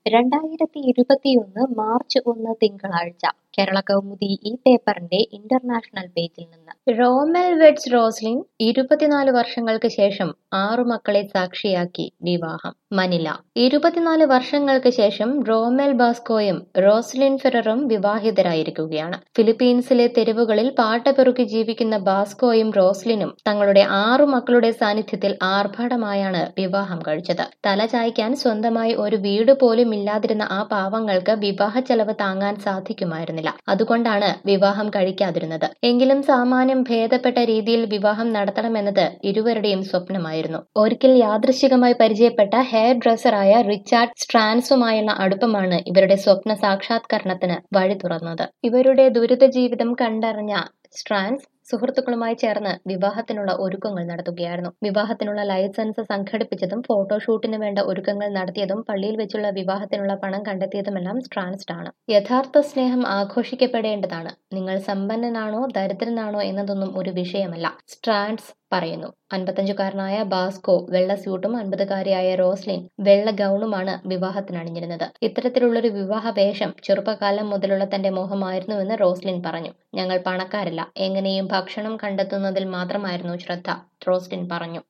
രണ്ടായിരത്തി ഇരുപത്തിയൊന്ന് മാർച്ച് ഒന്ന് തിങ്കളാഴ്ച കേരള കൗമുദി ഈ പേപ്പറിന്റെ ഇന്റർനാഷണൽ പേജിൽ നിന്ന് റോമൽ വെഡ്സ് റോസ്ലിൻ ഇരുപത്തിനാല് വർഷങ്ങൾക്ക് ശേഷം ആറു മക്കളെ സാക്ഷിയാക്കി വിവാഹം മനില ഇരുപത്തിനാല് വർഷങ്ങൾക്ക് ശേഷം റോമൽ ബാസ്കോയും റോസ്ലിൻ ഫെററും വിവാഹിതരായിരിക്കുകയാണ് ഫിലിപ്പീൻസിലെ തെരുവുകളിൽ പാട്ടപെറുക്കി ജീവിക്കുന്ന ബാസ്കോയും റോസ്ലിനും തങ്ങളുടെ ആറു മക്കളുടെ സാന്നിധ്യത്തിൽ ആർഭാടമായാണ് വിവാഹം കഴിച്ചത് തല ചായ്ക്കാൻ സ്വന്തമായി ഒരു വീട് പോലും ഇല്ലാതിരുന്ന ആ പാവങ്ങൾക്ക് വിവാഹ ചെലവ് താങ്ങാൻ സാധിക്കുമായിരുന്നില്ല അതുകൊണ്ടാണ് വിവാഹം കഴിക്കാതിരുന്നത് എങ്കിലും സാമാന്യം ഭേദപ്പെട്ട രീതിയിൽ വിവാഹം നടത്തണമെന്നത് ഇരുവരുടെയും സ്വപ്നമായിരുന്നു ഒരിക്കൽ യാദൃശികമായി പരിചയപ്പെട്ട ഹെയർ ഡ്രസ്സറായ റിച്ചാർഡ് സ്ട്രാൻസുമായുള്ള അടുപ്പമാണ് ഇവരുടെ സ്വപ്ന സാക്ഷാത്കരണത്തിന് വഴി തുറന്നത് ഇവരുടെ ദുരിത ജീവിതം കണ്ടറിഞ്ഞ സ്ട്രാൻസ് സുഹൃത്തുക്കളുമായി ചേർന്ന് വിവാഹത്തിനുള്ള ഒരുക്കങ്ങൾ നടത്തുകയായിരുന്നു വിവാഹത്തിനുള്ള ലൈസൻസ് സംഘടിപ്പിച്ചതും ഫോട്ടോഷൂട്ടിന് വേണ്ട ഒരുക്കങ്ങൾ നടത്തിയതും പള്ളിയിൽ വെച്ചുള്ള വിവാഹത്തിനുള്ള പണം കണ്ടെത്തിയതുമെല്ലാം സ്ട്രാൻസ്ഡ് ആണ് യഥാർത്ഥ സ്നേഹം ആഘോഷിക്കപ്പെടേണ്ടതാണ് നിങ്ങൾ സമ്പന്നനാണോ ദരിദ്രനാണോ എന്നതൊന്നും ഒരു വിഷയമല്ല സ്ട്രാൻസ് പറയുന്നു അൻപത്തഞ്ചുകാരനായ ബാസ്കോ വെള്ള സ്യൂട്ടും അൻപതുകാരിയായ റോസ്ലിൻ വെള്ള ഗൗണുമാണ് വിവാഹത്തിന് അണിഞ്ഞിരുന്നത് ഇത്തരത്തിലുള്ളൊരു വിവാഹ വേഷം ചെറുപ്പകാലം മുതലുള്ള തന്റെ മോഹമായിരുന്നുവെന്ന് റോസ്ലിൻ പറഞ്ഞു ഞങ്ങൾ പണക്കാരല്ല എങ്ങനെയും ഭക്ഷണം കണ്ടെത്തുന്നതിൽ മാത്രമായിരുന്നു ശ്രദ്ധ റോസ്ലിൻ പറഞ്ഞു